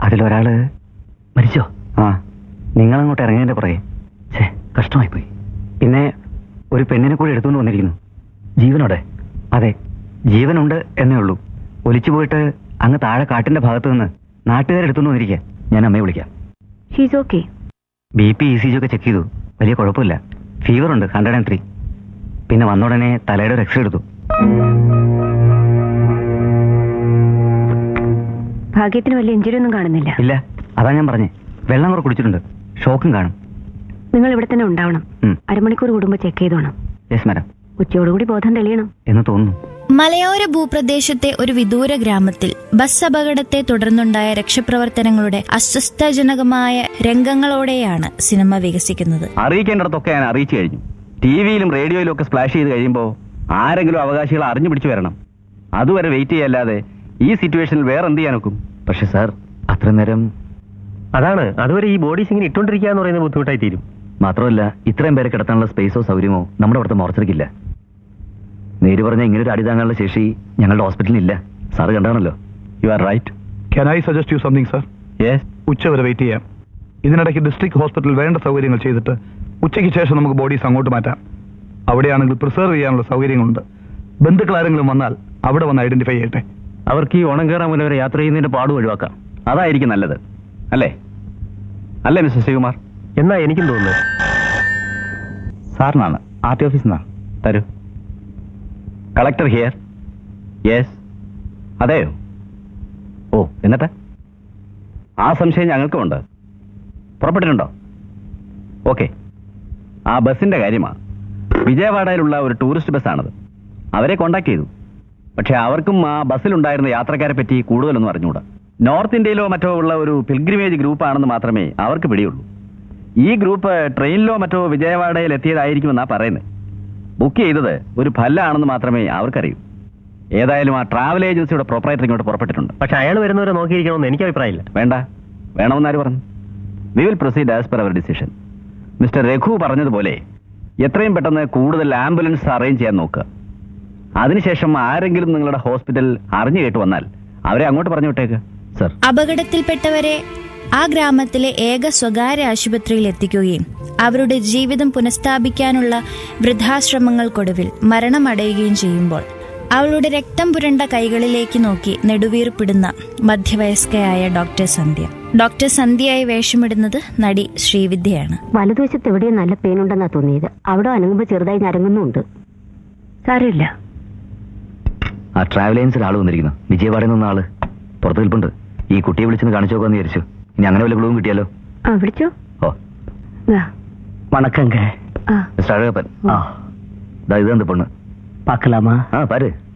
അതിലൊരാള് മരിച്ചോ ആ നിങ്ങളങ്ങോട്ട് ഇറങ്ങിയതിന്റെ പുറകെ ഛേ കഷ്ടമായി പോയി പിന്നെ ഒരു പെണ്ണിനെ കൂടി എടുത്തുകൊണ്ട് വന്നിരിക്കുന്നു ജീവനോടെ അതെ ജീവനുണ്ട് എന്നേ ഉള്ളൂ ഒലിച്ചു പോയിട്ട് അങ്ങ് താഴെ കാട്ടിന്റെ ഭാഗത്ത് നിന്ന് നാട്ടുകാരെടുത്തുകൊണ്ട് വന്നിരിക്കുക ഞാൻ അമ്മയെ വിളിക്കാം she's okay B P E C G ഒക്കെ ചെക്ക് ചെയ്തു വലിയ കുഴപ്പമില്ല ഫീവർ ഉണ്ട് ഹൺഡ്രഡ് ആൻഡ് ത്രീ പിന്നെ വന്ന ഉടനെ തലയുടെ ഒരു എക്സ്റേ എടുത്തു ഭാഗ്യത്തിന് വലിയ ഇഞ്ചുറി ഒന്നും കാണുന്നില്ല ഇല്ല അതാ ഞാൻ പറഞ്ഞേ വെള്ളം കൂടെ കുടിച്ചിട്ടുണ്ട് ഷോക്കും കാണും നിങ്ങൾ ഇവിടെ തന്നെ ഉണ്ടാവണം ഉം. അരമണിക്കൂർ കൂടുമ്പോൾ ചെക്ക് ചെയ്തോണം യെസ് മാഡം ഉച്ചയോടുകൂടി ബോധം തെളിയണം എന്ന് തോന്നുന്നു മലയോര ഭൂപ്രദേശത്തെ ഒരു വിദൂര ഗ്രാമത്തിൽ ബസ് അപകടത്തെ തുടർന്നുണ്ടായ രക്ഷാപ്രവർത്തനങ്ങളുടെ അസ്വസ്ഥജനകമായ രംഗങ്ങളോടെയാണ് സിനിമ വികസിക്കുന്നത് അറിയിക്കേണ്ടിടത്തൊക്കെ ഞാൻ അറിയിച്ചു കഴിഞ്ഞു ടി വിയിലും റേഡിയോയിലും ഒക്കെ സ്പ്ലാഷ് ചെയ്ത് കഴിയുമ്പോൾ ആരെങ്കിലും അവകാശികൾ അറിഞ്ഞു പിടിച്ചു വരണം അതുവരെ വെയിറ്റ് ചെയ്യല്ലാതെ ഈ സിറ്റുവേഷനിൽ വേറെ എന്ത് ചെയ്യാൻ നോക്കും പക്ഷെ സാർ അത്ര നേരം അതാണ് അതുവരെ ഈ ബോഡീസ് ഇങ്ങനെ ഇട്ടോണ്ടിരിക്കുക എന്ന് പറയുന്നത് ബുദ്ധിമുട്ടായി തീരും മാത്രമല്ല ഇത്രയും പേരെ കിടത്താനുള്ള സ്പേസോ സൗകര്യമോ നമ്മുടെ അവിടുത്തെ മോർച്ചറിക്കില്ല നേര് പറഞ്ഞ ഇങ്ങനെ ഒരു അടി താങ്ങാനുള്ള ശേഷി ഞങ്ങളുടെ ഹോസ്പിറ്റലിൽ ഇല്ല സാറ് കണ്ടാണല്ലോ you are right can I suggest you something sir yes ഉച്ച വരെ വെയിറ്റ് ചെയ്യാം ഇതിനിടയ്ക്ക് ഡിസ്ട്രിക്ട് ഹോസ്പിറ്റൽ വേണ്ട സൗകര്യങ്ങൾ ചെയ്തിട്ട് ഉച്ചയ്ക്ക് ശേഷം നമുക്ക് ബോഡീസ് അങ്ങോട്ട് മാറ്റാം അവിടെയാണെങ്കിൽ പ്രിസർവ് ചെയ്യാനുള്ള സൗകര്യങ്ങളുണ്ട് ബന്ധുക്കൾ ആരെങ്കിലും വന്നാൽ അവിടെ വന്ന് ഐഡന്റിഫൈ ചെയ്യട്ടെ അവർക്ക് ഈ ഓണം കയറാൻ മുന്നേ വരെ യാത്ര ചെയ്യുന്നതിന്റെ പാട് ഒഴിവാക്കാം അതായിരിക്കും നല്ലത് അല്ലേ അല്ലേ മിസ്റ്റർ ശിവകുമാർ എന്നാ എനിക്കും തോന്നുന്നു സാറിനാണ് ആർ ടി ഓഫീസിൽ നിന്നാണ് തരൂ കളക്ടർ ഹിയർ യെസ് അതെയോ ഓ എന്നിട്ട് ആ സംശയം ഞങ്ങൾക്കുമുണ്ട് പുറപ്പെട്ടിട്ടുണ്ടോ ഓക്കെ ആ ബസ്സിന്റെ കാര്യമാണ് വിജയവാഡയിലുള്ള ഒരു ടൂറിസ്റ്റ് ബസ്സാണത് അവരെ കോണ്ടാക്ട് ചെയ്തു പക്ഷെ അവർക്കും ആ ബസ്സിലുണ്ടായിരുന്ന യാത്രക്കാരെ പറ്റി കൂടുതലൊന്നും അറിഞ്ഞുകൂടാ നോർത്ത് ഇന്ത്യയിലോ മറ്റോ ഉള്ള ഒരു പിൽഗ്രിമേജ് ഗ്രൂപ്പ് ആണെന്ന് മാത്രമേ അവർക്ക് പിടിയുള്ളൂ ഈ ഗ്രൂപ്പ് ട്രെയിനിലോ മറ്റോ വിജയവാഡയിൽ എത്തിയതായിരിക്കുമെന്നാ പറയുന്നത് ബുക്ക് ചെയ്തത് ഒരു ഫല്ലാണെന്ന് മാത്രമേ അവർക്കറിയൂ ഏതായാലും ആ ട്രാവൽ ഏജൻസിയുടെ പ്രൊപ്പറേറ്റർ ഇങ്ങോട്ട് പുറപ്പെട്ടിട്ടുണ്ട് പക്ഷെ അയാൾ വരുന്നവരെ നോക്കിയിരിക്കണമെന്ന് എനിക്ക് അഭിപ്രായമില്ല വേണ്ട വേണമെന്നാര് പറഞ്ഞു we will proceed as per our decision mister Raghu പറഞ്ഞതുപോലെ എത്രയും പെട്ടെന്ന് കൂടുതൽ ആംബുലൻസ് അറേഞ്ച് ചെയ്യാൻ നോക്കുക അതിനുശേഷം ആരെങ്കിലും നിങ്ങളുടെ ഹോസ്പിറ്റൽ അറിഞ്ഞു കേട്ട് വന്നാൽ അവരെ അങ്ങോട്ട് പറഞ്ഞു വിട്ടേക്ക് സർ അപകടത്തിൽപ്പെട്ടവരെ ആ ഗ്രാമത്തിലെ ഏക സ്വകാര്യ ആശുപത്രിയിൽ എത്തിക്കുകയും അവരുടെ ജീവിതം പുനഃസ്ഥാപിക്കാനുള്ള വൃദ്ധാശ്രമങ്ങൾക്കൊടുവിൽ മരണമടയുകയും ചെയ്യുമ്പോൾ അവളുടെ രക്തം പുരണ്ട കൈകളിലേക്ക് നോക്കി നെടുവീർപ്പിടുന്ന മധ്യവയസ്കയായ ഡോക്ടർ സന്ധ്യ ഡോക്ടർ സന്ധ്യയായി വേഷമിടുന്നത് നടി ശ്രീവിദ്യയാണ് വലതുവശത്ത് എവിടെയോ നല്ല പെയിൻ ഉണ്ടെന്നാ തോന്നിയത് അവിടെ അനങ്ങുമ്പോൾ ചെറുതായി ഞരങ്ങുന്നുണ്ട് സാരമില്ല ആ ട്രാവൽ ഏജൻസിൽ ആള് വന്നിരിക്കുന്നു വിജയവാഡയിൽ നിന്ന ആള് പുറത്ത് നിൽപ്പുണ്ട് ഈ കുട്ടിയെ വിളിച്ചൊന്ന് കാണിച്ചു നോക്കാന്ന് വിചാരിച്ചു ഇനി അങ്ങനെ വല്ല ക്ലൂവും കിട്ടിയാലോ ആ വിളിച്ചോ ഓ ദാ, വണക്കങ്ക ആ മിസ്റ്റർ അഴകപ്പൻ ആ ദാ ഇത് എന്ത് പെണ്ണ് പാക്കലാമാ ആ പാര്